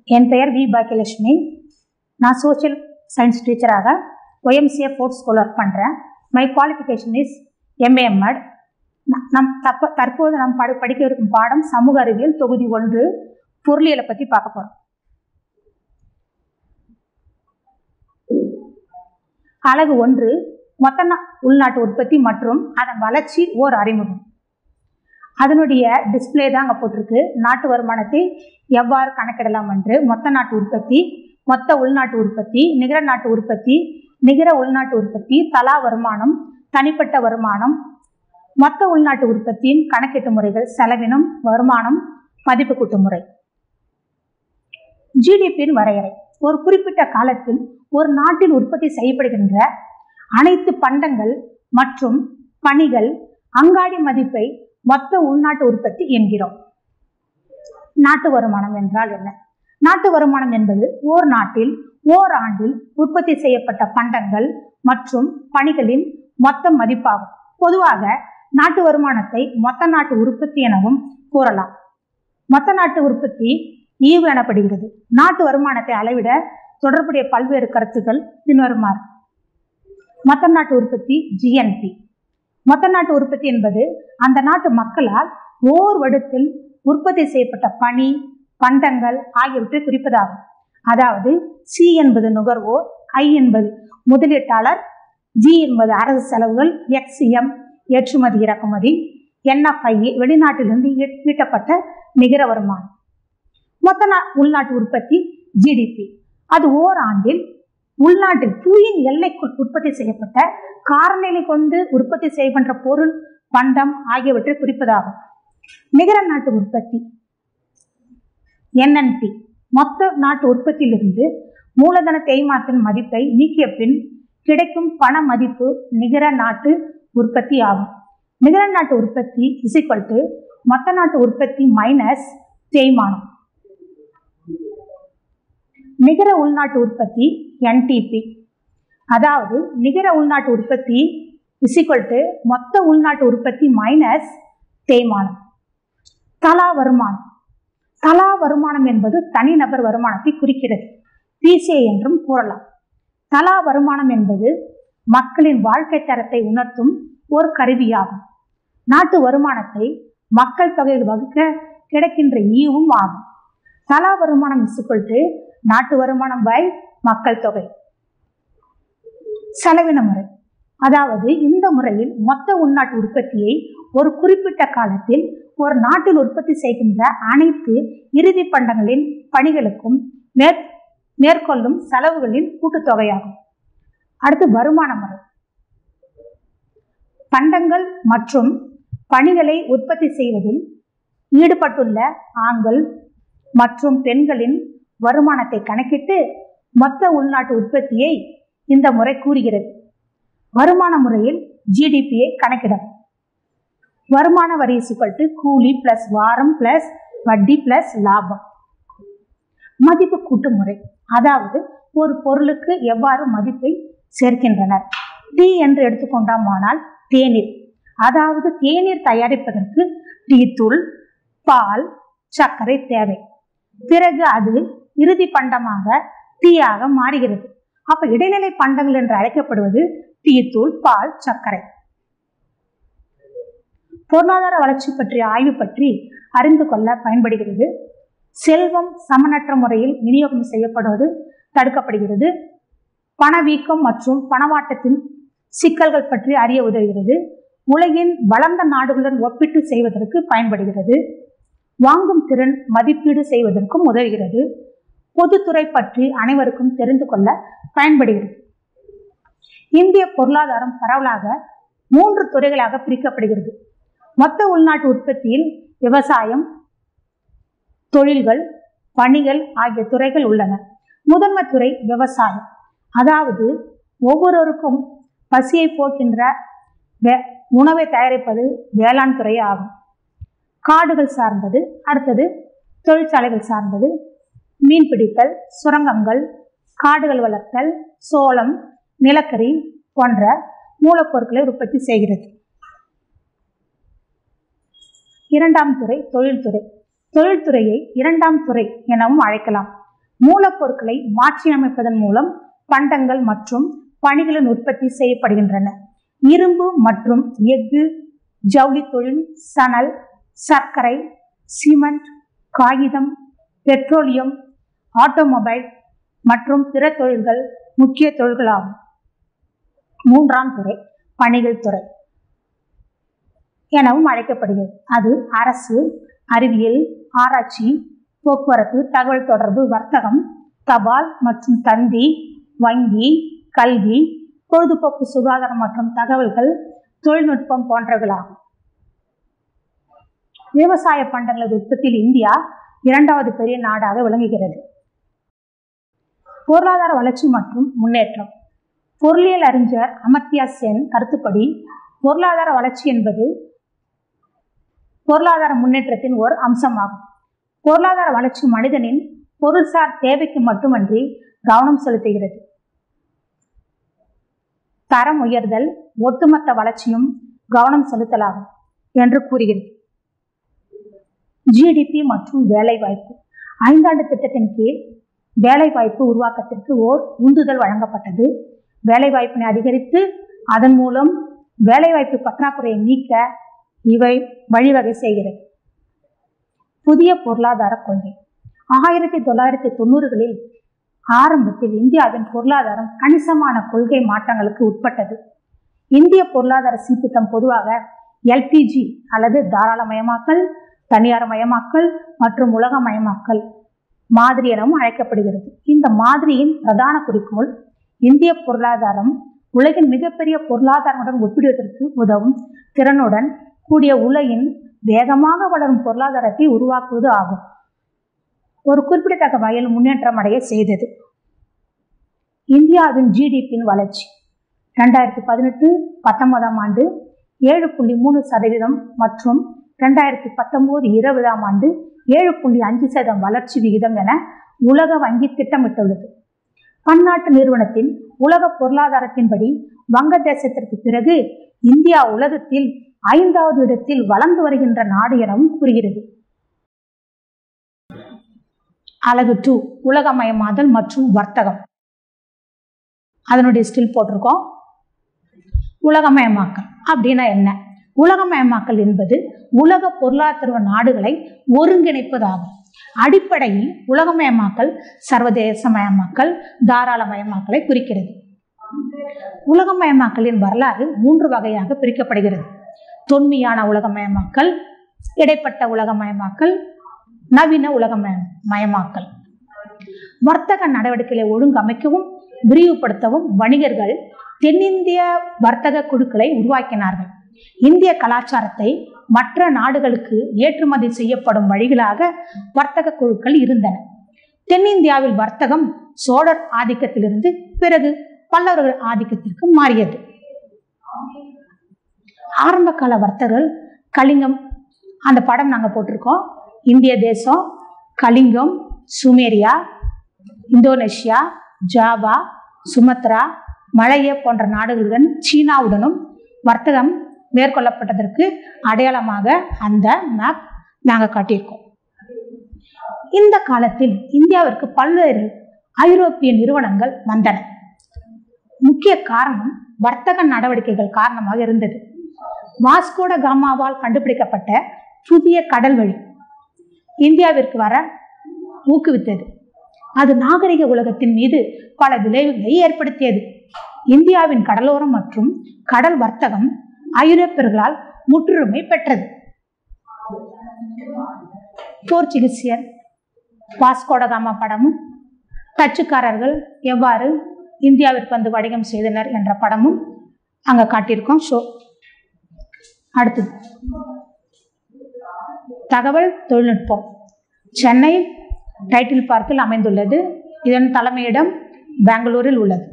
என் பெயர் வி பாக்கியலட்சுமி நான் social science டீச்சராக ஒய்எம்சிஏ ஃபோர்த் ஸ்கூல் ஒர்க் பண்ணுறேன் மை குவாலிஃபிகேஷன் இஸ் எம்ஏஎம்எட் நம் தப்ப தற்போது நாம் படி படிக்க இருக்கும் பாடம் சமூக அறிவியல் தொகுதி ஒன்று பொருளியலை பற்றி பார்க்க போகிறோம் அழகு ஒன்று மொத்த நா- உள்நாட்டு உற்பத்தி மற்றும் அதன் வளர்ச்சி ஓர் அறிமுகம் அதனுடைய டிஸ்ப்ளே தான் அங்கே போட்டிருக்கு நாட்டு வருமானத்தை எவ்வாறு கணக்கிடலாம் என்று மொத்த நாட்டு உற்பத்தி மொத்த உள்நாட்டு உற்பத்தி நிகர நாட்டு உற்பத்தி நிகர உள்நாட்டு உற்பத்தி தலா வருமானம் தனிப்பட்ட வருமானம் மொத்த உள்நாட்டு உற்பத்தியின் கணக்கீட்டு முறைகள் செலவினம் வருமானம் மதிப்பு கூட்டு முறை ஜிடிபியின் வரையறை ஒரு குறிப்பிட்ட காலத்தில் ஒரு நாட்டில் உற்பத்தி செய்யப்படுகின்ற அனைத்து பண்டங்கள் மற்றும் பணிகள் அங்காடி மதிப்பை மொத்த உள்நாட்டு உற்பத்தி என்கிறோம் நாட்டு வருமானம் என்றால் என்ன நாட்டு வருமானம் என்பது ஓர் நாட்டில் ஓர் ஆண்டில் உற்பத்தி செய்யப்பட்ட பண்டங்கள் மற்றும் பணிகளின் மொத்த மதிப்பாகும் பொதுவாக நாட்டு வருமானத்தை மொத்த நாட்டு உற்பத்தி எனவும் கூறலாம் மொத்த நாட்டு உற்பத்தி ஈவு எனப்படுகிறது நாட்டு வருமானத்தை அளவிட தொடர்புடைய பல்வேறு கருத்துக்கள் பின்வருமாறு மொத்த நாட்டு உற்பத்தி ஜிஎன்பி மொத்த நாட்டு உற்பத்தி என்பது அந்த நாட்டு மக்களால் ஓர் வருடத்தில் உற்பத்தி செய்யப்பட்ட பணி பண்டங்கள் ஆகியவற்றை குறிப்பதாகும் அதாவது சி என்பது நுகர்வோர் ஐ என்பது முதலீட்டாளர் ஜி என்பது அரசு செலவுகள் எக்ஸ்எம் ஏற்றுமதி இறக்குமதி என்எஃப்ஐ வெளிநாட்டிலிருந்து ஈ- ஈட்டப்பட்ட நிகர வருமானம் மொத்த நா- உள்நாட்டு உற்பத்தி ஜிடிபி அது ஓர் ஆண்டில் உள்நாட்டில் புவியின் எல்லைக்குள் உற்பத்தி செய்யப்பட்ட காரநிலை கொண்டு உற்பத்தி செய்யப்படுற பொருள் பண்டம் ஆகியவற்றை குறிப்பதாகும் நிகர நாட்டு உற்பத்தி என்என்பி மொத்த நாட்டு உற்பத்தியிலிருந்து மூலதன தேய்மானத்தின் மதிப்பை நீக்கிய பின் கிடைக்கும் பண மதிப்பு நிகர நாட்டு உற்பத்தி ஆகும் நிகர நாட்டு உற்பத்தி இஸ் டு மொத்த நாட்டு உற்பத்தி மைனஸ் தேய்மானம் நிகர உள்நாட்டு உற்பத்தி என்டிபி அதாவது நிகர உள்நாட்டு உற்பத்தி இஸ் டு மொத்த உள்நாட்டு உற்பத்தி மைனஸ் தேய்மானம் தலா வருமானம் தலா வருமானம் என்பது தனிநபர் வருமானத்தை குறிக்கிறது பிசிஐ என்றும் கூறலாம் தலா வருமானம் என்பது மக்களின் வாழ்க்கை தரத்தை உணர்த்தும் ஒரு கருவியாகும் நாட்டு வருமானத்தை மக்கள் தொகையில் வகுக்க கிடைக்கின்ற ஈவும் ஆகும் தலா வருமானம் இசுக்கொள்ட்டு நாட்டு வருமானம் பை மக்கள் தொகை செலவின முறை அதாவது இந்த முறையில் மொத்த உள்நாட்டு உற்பத்தியை ஒரு குறிப்பிட்ட காலத்தில் ஒரு நாட்டில் உற்பத்தி செய்கின்ற அனைத்து இறுதி பண்டங்களின் பணிகளுக்கும் மேற் மேற்கொள்ளும் செலவுகளின் கூட்டுத்தொகையாகும் அடுத்து வருமான முறை பண்டங்கள் மற்றும் பணிகளை உற்பத்தி செய்வதில் ஈடுபட்டுள்ள ஆண்கள் மற்றும் பெண்களின் வருமானத்தை கணக்கிட்டு மொத்த உள்நாட்டு உற்பத்தியை இந்த முறை கூறுகிறது வருமான முறையில் ஜிடிபியை கணக்கிடும் வருமான வரி இசுக்கல்ட்டு கூலி பிளஸ் வாரம் பிளஸ் வட்டி பிளஸ் லாபம் மதிப்பு கூட்டு முறை அதாவது ஒரு பொருளுக்கு எவ்வாறு மதிப்பை சேர்க்கின்றனர் டீ என்று எடுத்துக்கொண்டோமானால் தேநீர் அதாவது தேநீர் தயாரிப்பதற்கு டீ தூள் பால் சர்க்கரை தேவை பிறகு அது இறுதி பண்டமாக டீயாக மாறுகிறது அப்ப இடைநிலை பண்டங்கள் என்று அழைக்கப்படுவது டீ தூள் பால் சர்க்கரை பொருளாதார வளர்ச்சி பற்றிய ஆய்வு பற்றி அறிந்து கொள்ள பயன்படுகிறது செல்வம் சமனற்ற முறையில் விநியோகம் செய்யப்படுவது தடுக்கப்படுகிறது பணவீக்கம் மற்றும் பணவாட்டத்தின் சிக்கல்கள் பற்றி அறிய உதவுகிறது உலகின் வளர்ந்த நாடுகளுடன் ஒப்பிட்டு செய்வதற்கு பயன்படுகிறது வாங்கும் திறன் மதிப்பீடு செய்வதற்கும் உதவுகிறது பொதுத்துறை பற்றி அனைவருக்கும் தெரிந்து கொள்ள பயன்படுகிறது இந்திய பொருளாதாரம் பரவலாக மூன்று துறைகளாக பிரிக்கப்படுகிறது மொத்த உள்நாட்டு உற்பத்தியில் விவசாயம் தொழில்கள் பணிகள் ஆகிய துறைகள் உள்ளன முதன்மை துறை விவசாயம் அதாவது ஒவ்வொருவருக்கும் பசியை போக்கின்ற வே- உணவை தயாரிப்பது வேளாண் துறை ஆகும் காடுகள் சார்ந்தது அடுத்தது தொழிற்சாலைகள் சார்ந்தது மீன் பிடித்தல் சுரங்கங்கள் காடுகள் வளர்த்தல் சோளம் நிலக்கரி போன்ற மூலப்பொருட்களை உற்பத்தி செய்கிறது இரண்டாம் துறை தொழில்துறை தொழில்துறையை இரண்டாம் துறை எனவும் அழைக்கலாம் மூலப்பொருட்களை மாற்றியமைப்பதன் மூலம் பண்டங்கள் மற்றும் பணிகளின் உற்பத்தி செய்யப்படுகின்றன இரும்பு மற்றும் எஃகு ஜவுளி தொழில் சணல் சர்க்கரை சிமெண்ட் காகிதம் பெட்ரோலியம் ஆட்டோமொபைல் மற்றும் பிற தொழில்கள் முக்கிய தொழில்களாகும் மூன்றாம் துறை பணிகள் துறை எனவும் அழைக்கப்படுகிறது அது அரசு அறிவியல் ஆராய்ச்சி போக்குவரத்து தகவல் தொடர்பு வர்த்தகம் தபால் மற்றும் தந்தி வங்கி கல்வி பொழுதுபோக்கு சுகாதாரம் மற்றும் தகவல்கள் தொழில்நுட்பம் போன்றவைகளாகும் விவசாய பண்டங்களது உற்பத்தியில் இந்தியா இரண்டாவது பெரிய நாடாக விளங்குகிறது பொருளாதார வளர்ச்சி மற்றும் முன்னேற்றம் பொருளியல் அறிஞர் அமர்த்தியா சென் கருத்துப்படி பொருளாதார வளர்ச்சி என்பது பொருளாதார முன்னேற்றத்தின் ஒரு அம்சமாகும் பொருளாதார வளர்ச்சி மனிதனின் பொருள்சார் தேவைக்கு மட்டுமன்றி கவனம் செலுத்துகிறது தரம் உயர்தல் ஒட்டுமொத்த வளர்ச்சியும் கவனம் செலுத்தலாகும் என்று கூறுகிறது ஜிடிபி மற்றும் வேலைவாய்ப்பு ஐந்தாண்டு திட்டத்தின் கீழ் வேலைவாய்ப்பு உருவாக்கத்திற்கு ஓர் உந்துதல் வழங்கப்பட்டது வேலைவாய்ப்பினை அதிகரித்து அதன் மூலம் வேலைவாய்ப்பு பற்றாக்குறையை நீக்க இவை வழிவகை செய்கிறது புதிய பொருளாதார கொள்கை ஆயிரத்தி தொள்ளாயிரத்தி தொண்ணூறுகளில் ஆரம்பத்தில் இந்தியாவின் பொருளாதாரம் கணிசமான கொள்கை மாற்றங்களுக்கு உட்பட்டது இந்திய பொருளாதார சீர்திருத்தம் பொதுவாக எல்பிஜி அல்லது தாராளமயமாக்கல் தனியார் மயமாக்கல் மற்றும் உலகமயமாக்கல் மாதிரி எனவும் அழைக்கப்படுகிறது இந்த மாதிரியின் பிரதான குறிக்கோள் இந்திய பொருளாதாரம் உலகின் மிகப்பெரிய பொருளாதாரத்துடன் ஒப்பிடுவதற்கு உதவும் திறனுடன் கூடிய உலகின் வேகமாக வளரும் பொருளாதாரத்தை உருவாக்குவது ஆகும் ஒரு குறிப்பிடத்தக்க வகையில் முன்னேற்றம் அடைய செய்தது இந்தியாவின் ஜிடிபியின் வளர்ச்சி ரெண்டாயிரத்தி பதினெட்டு பத்தொன்பதாம் ஆண்டு ஏழு புள்ளி மூணு சதவீதம் மற்றும் ரெண்டாயிரத்தி பத்தொன்பது இருபதாம் ஆண்டு ஏழு புள்ளி அஞ்சு சதவீதம் வளர்ச்சி விகிதம் என உலக வங்கி திட்டமிட்டுள்ளது பன்னாட்டு நிறுவனத்தின் உலக பொருளாதாரத்தின்படி வங்கதேசத்திற்கு பிறகு இந்தியா உலகத்தில் ஐந்தாவது இடத்தில் வளர்ந்து வருகின்ற நாடு எனவும் கூறுகிறது அலகு டூ உலகமயமாதல் மற்றும் வர்த்தகம் அதனுடைய ஸ்டில் போட்டிருக்கோம் உலகமயமாக்கல் அப்படின்னா என்ன உலகமயமாக்கல் என்பது உலக பொருளாதார நாடுகளை ஒருங்கிணைப்பதாகும் அடிப்படையில் உலகமயமாக்கல் சர்வதேசமயமாக்கல் தாராளமயமாக்கலை குறிக்கிறது உலகமயமாக்கலின் வரலாறு மூன்று வகையாக பிரிக்கப்படுகிறது தொன்மையான உலகமயமாக்கல் இடைப்பட்ட உலகமயமாக்கல் நவீன உலகமய மயமாக்கல் வர்த்தக நடவடிக்கைகளை ஒழுங்கமைக்கவும் விரிவுபடுத்தவும் வணிகர்கள் தென்னிந்திய வர்த்தக குழுக்களை உருவாக்கினார்கள் இந்திய கலாச்சாரத்தை மற்ற நாடுகளுக்கு ஏற்றுமதி செய்யப்படும் வழிகளாக வர்த்தக குழுக்கள் இருந்தன தென்னிந்தியாவில் வர்த்தகம் சோழர் ஆதிக்கத்திலிருந்து பிறகு பல்லவர்கள் ஆதிக்கத்திற்கு மாறியது ஆரம்ப கால வர்த்தகர்கள் கலிங்கம் அந்த படம் நாங்கள் போட்டிருக்கோம் இந்திய தேசம் Kalingam Sumeria Indonesia Java Sumatra Malaya போன்ற நாடுகளுடன் சீனாவுடனும் வர்த்தகம் மேற்கொள்ளப்பட்டதற்கு அடையாளமாக அந்த மேப் நாங்கள் காட்டியிருக்கோம் இந்த காலத்தில் இந்தியாவிற்கு பல்வேறு ஐரோப்பிய நிறுவனங்கள் வந்தன முக்கிய காரணம் வர்த்தக நடவடிக்கைகள் காரணமாக இருந்தது வாஸ்கோட காமாவால் கண்டுபிடிக்கப்பட்ட புதிய கடல் வழி இந்தியாவிற்கு வர ஊக்குவித்தது அது நாகரிக உலகத்தின் மீது பல விளைவுகளை ஏற்படுத்தியது இந்தியாவின் கடலோரம் மற்றும் கடல் வர்த்தகம் ஐரோப்பியர்களால் முற்றுரிமை பெற்றது போர்ச்சுகீசியர் வாஸ்கோடகாமா படமும் டச்சுக்காரர்கள் எவ்வாறு இந்தியாவிற்கு வந்து வணிகம் செய்தனர் என்ற படமும் அங்கே காட்டியிருக்கோம் ஷோ அடுத்தது தகவல் தொழில்நுட்பம் சென்னை டைட்டில் பார்க்கில் அமைந்துள்ளது இதன் தலைமையிடம் பெங்களூரில் உள்ளது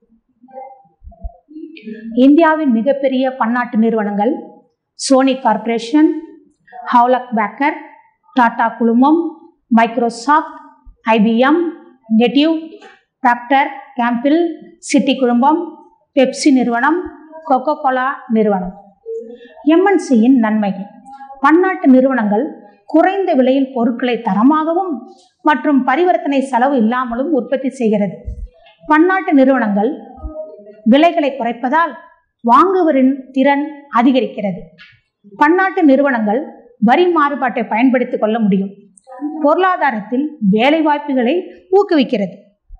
இந்தியாவின் மிகப்பெரிய பன்னாட்டு நிறுவனங்கள் Sony corporation Hewlett Packard Tata குழுமம் மைக்ரோசாஃப்ட் ஐபிஎம் நெட்டிவ் டாக்டர் கேம்பில் சிட்டி குழுமம் பெப்சி நிறுவனம் கொக்கோ கோலா நிறுவனம் எம்என்சியின் நன்மைகள் பன்னாட்டு நிறுவனங்கள் குறைந்த விலையில் பொருட்களை தரமாகவும் மற்றும் பரிவர்த்தனை செலவு இல்லாமலும் உற்பத்தி செய்கிறது பன்னாட்டு நிறுவனங்கள் விலைகளை குறைப்பதால் வாங்குவரின் திறன் அதிகரிக்கிறது பன்னாட்டு நிறுவனங்கள் வரி மாறுபாட்டை பயன்படுத்திக் கொள்ள முடியும் பொருளாதாரத்தில் வேலை வாய்ப்புகளை ஊக்குவிக்கிறது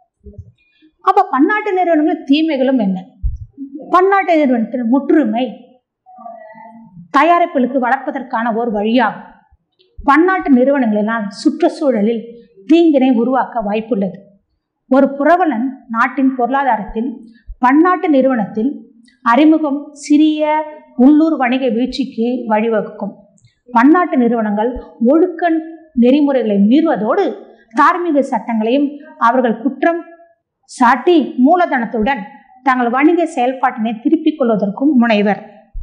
அப்ப பன்னாட்டு நிறுவனங்கள் தீமைகளும் என்ன பன்னாட்டு நிறுவனத்தின் முற்றுரிமை தயாரிப்புகளுக்கு வளர்ப்பதற்கான ஒரு வழியாகும் பன்னாட்டு நிறுவனங்களினால் சுற்றுச்சூழலில் தீங்கினை உருவாக்க வாய்ப்புள்ளது ஒரு புரவலன் நாட்டின் பொருளாதாரத்தில் பன்னாட்டு நிறுவனத்தில் அறிமுகம் சிறிய உள்ளூர் வணிக வீழ்ச்சிக்கு வழிவகுக்கும் பன்னாட்டு நிறுவனங்கள் ஒழுக்க நெறிமுறைகளை மீறுவதோடு தார்மீக சட்டங்களையும் அவர்கள் குற்றம் சாட்டி மூலதனத்துடன் தங்கள் வணிக செயல்பாட்டினை திருப்பிக் கொள்வதற்கும் முனைவர்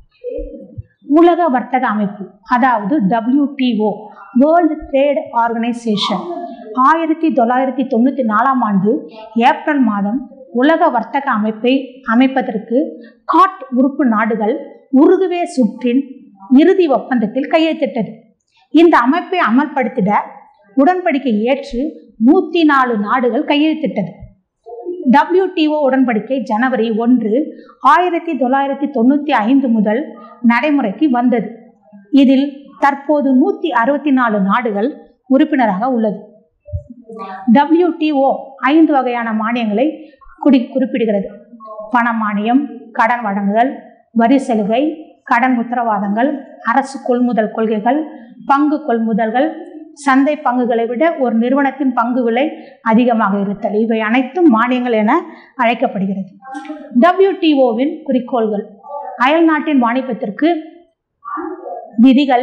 உலக வர்த்தக அமைப்பு அதாவது டபிள்யூடிஓ வேர்ல்டு ட்ரேட் ஆர்கனைசேஷன் ஆயிரத்தி தொள்ளாயிரத்தி தொண்ணூற்றி நாலாம் ஆண்டு ஏப்ரல் மாதம் உலக வர்த்தக அமைப்பை அமைப்பதற்கு காட் உறுப்பு நாடுகள் உருகுவே சுற்றின் இறுதி ஒப்பந்தத்தில் கையெழுத்திட்டது இந்த அமைப்பை அமல்படுத்திட உடன்படிக்கை ஏற்று நூற்றி நாலு நாடுகள் கையெழுத்திட்டது டபிள்யூடிஓ உடன்படிக்கை ஜனவரி ஒன்று ஆயிரத்தி தொள்ளாயிரத்தி தொண்ணூற்றி ஐந்து முதல் நடைமுறைக்கு வந்தது இதில் தற்போது நூற்றி அறுபத்தி நாலு நாடுகள் உறுப்பினராக உள்ளது டபிள்யூடிஓ ஐந்து வகையான மானியங்களை குடி குறிப்பிடுகிறது பண மானியம் கடன் வழங்குதல் வரி சலுகை கடன் உத்தரவாதங்கள் அரசு கொள்முதல் கொள்கைகள் பங்கு கொள்முதல்கள் சந்தை பங்குகளை விட ஒரு நிறுவனத்தின் பங்கு விலை அதிகமாக இருத்தல் இவை அனைத்தும் மானியங்கள் என அழைக்கப்படுகிறது டபிள்யூடிஓவின் குறிக்கோள்கள் அயல் நாட்டின் வாணிபத்திற்கு விதிகள்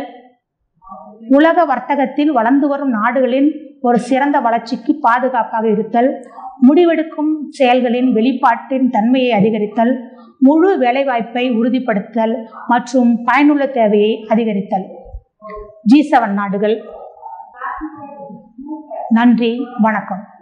உலக வர்த்தகத்தில் வளர்ந்து வரும் நாடுகளின் ஒரு சிறந்த வளர்ச்சிக்கு பாதுகாப்பாக இருத்தல் முடிவெடுக்கும் செயல்களின் வெளிப்பாட்டின் தன்மையை அதிகரித்தல் முழு வேலைவாய்ப்பை உறுதிப்படுத்தல் மற்றும் பயனுள்ள தேவையை அதிகரித்தல் ஜி செவன் நாடுகள் நன்றி வணக்கம்